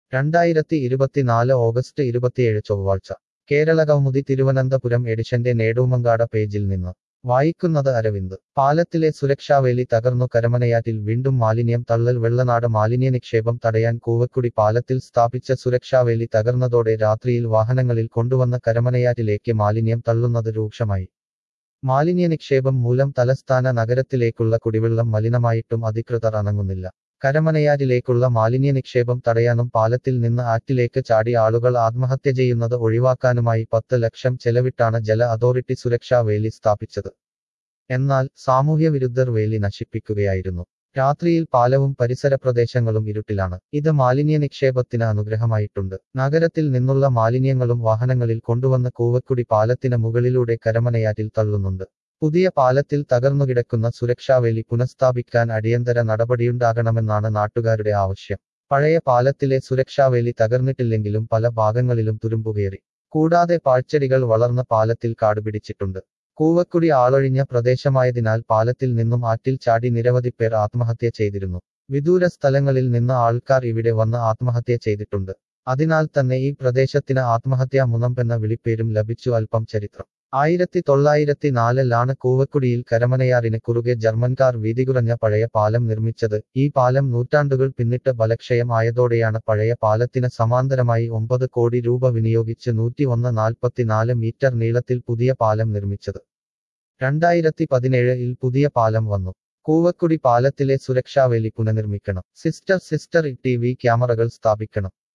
രണ്ടായിരത്തി ഇരുപത്തിനാല് ഓഗസ്റ്റ് ഇരുപത്തിയേഴ് ചൊവ്വാഴ്ച കേരളകൗമുദി തിരുവനന്തപുരം എഡിഷന്റെ നേടൂമങ്കാട പേജിൽ നിന്ന് വായിക്കുന്നത് അരവിന്ദ് പാലത്തിലെ സുരക്ഷാവേലി തകർന്നു കരമനയാറ്റിൽ വീണ്ടും മാലിന്യം തള്ളൽ വെള്ളനാട് മാലിന്യ നിക്ഷേപം തടയാൻ കൂവക്കുടി പാലത്തിൽ സ്ഥാപിച്ച സുരക്ഷാവേലി തകർന്നതോടെ രാത്രിയിൽ വാഹനങ്ങളിൽ കൊണ്ടുവന്ന കരമനയാറ്റിലേക്ക് മാലിന്യം തള്ളുന്നത് രൂക്ഷമായി മാലിന്യ നിക്ഷേപം മൂലം തലസ്ഥാന നഗരത്തിലേക്കുള്ള കുടിവെള്ളം മലിനമായിട്ടും അധികൃതർ അനങ്ങുന്നില്ല കരമനയാറ്റിലേക്കുള്ള മാലിന്യ നിക്ഷേപം തടയാനും പാലത്തിൽ നിന്ന് ആറ്റിലേക്ക് ചാടി ആളുകൾ ആത്മഹത്യ ചെയ്യുന്നത് ഒഴിവാക്കാനുമായി പത്ത് ലക്ഷം ചെലവിട്ടാണ് ജല അതോറിറ്റി സുരക്ഷാ വേലി സ്ഥാപിച്ചത് എന്നാൽ സാമൂഹ്യ വിരുദ്ധർ വേലി നശിപ്പിക്കുകയായിരുന്നു രാത്രിയിൽ പാലവും പരിസര പ്രദേശങ്ങളും ഇരുട്ടിലാണ് ഇത് മാലിന്യ നിക്ഷേപത്തിന് അനുഗ്രഹമായിട്ടുണ്ട് നഗരത്തിൽ നിന്നുള്ള മാലിന്യങ്ങളും വാഹനങ്ങളിൽ കൊണ്ടുവന്ന് കൂവക്കുടി പാലത്തിന് മുകളിലൂടെ കരമനയാറ്റിൽ തള്ളുന്നുണ്ട് പുതിയ പാലത്തിൽ തകർന്നുകിടക്കുന്ന സുരക്ഷാവേലി പുനഃസ്ഥാപിക്കാൻ അടിയന്തര നടപടിയുണ്ടാകണമെന്നാണ് നാട്ടുകാരുടെ ആവശ്യം പഴയ പാലത്തിലെ സുരക്ഷാവേലി തകർന്നിട്ടില്ലെങ്കിലും പല ഭാഗങ്ങളിലും തുരുമ്പുകയറി കൂടാതെ പാഴ്ചെടികൾ വളർന്ന പാലത്തിൽ കാടുപിടിച്ചിട്ടുണ്ട് കൂവക്കുടി ആളൊഴിഞ്ഞ പ്രദേശമായതിനാൽ പാലത്തിൽ നിന്നും ആറ്റിൽ ചാടി നിരവധി പേർ ആത്മഹത്യ ചെയ്തിരുന്നു വിദൂര സ്ഥലങ്ങളിൽ നിന്ന് ആൾക്കാർ ഇവിടെ വന്ന് ആത്മഹത്യ ചെയ്തിട്ടുണ്ട് അതിനാൽ തന്നെ ഈ പ്രദേശത്തിന് ആത്മഹത്യാ മുനമ്പെന്ന വിളിപ്പേരും ലഭിച്ചു അല്പം ചരിത്രം ആയിരത്തി തൊള്ളായിരത്തി നാലിലാണ് കൂവക്കുടിയിൽ കരമനയാറിന് കുറുകെ ജർമ്മൻകാർ വീതികുറഞ്ഞ പഴയ പാലം നിർമ്മിച്ചത് ഈ പാലം നൂറ്റാണ്ടുകൾ പിന്നിട്ട് ബലക്ഷയം ആയതോടെയാണ് പഴയ പാലത്തിന് സമാന്തരമായി ഒമ്പത് കോടി രൂപ വിനിയോഗിച്ച് നൂറ്റി ഒന്ന് നാൽപ്പത്തിനാല് മീറ്റർ നീളത്തിൽ പുതിയ പാലം നിർമ്മിച്ചത് രണ്ടായിരത്തി പതിനേഴിൽ പുതിയ പാലം വന്നു കൂവക്കുടി പാലത്തിലെ സുരക്ഷാവേലി പുനർനിർമ്മിക്കണം സിസ്റ്റർ സിസ്റ്റർ ടി വി ക്യാമറകൾ സ്ഥാപിക്കണം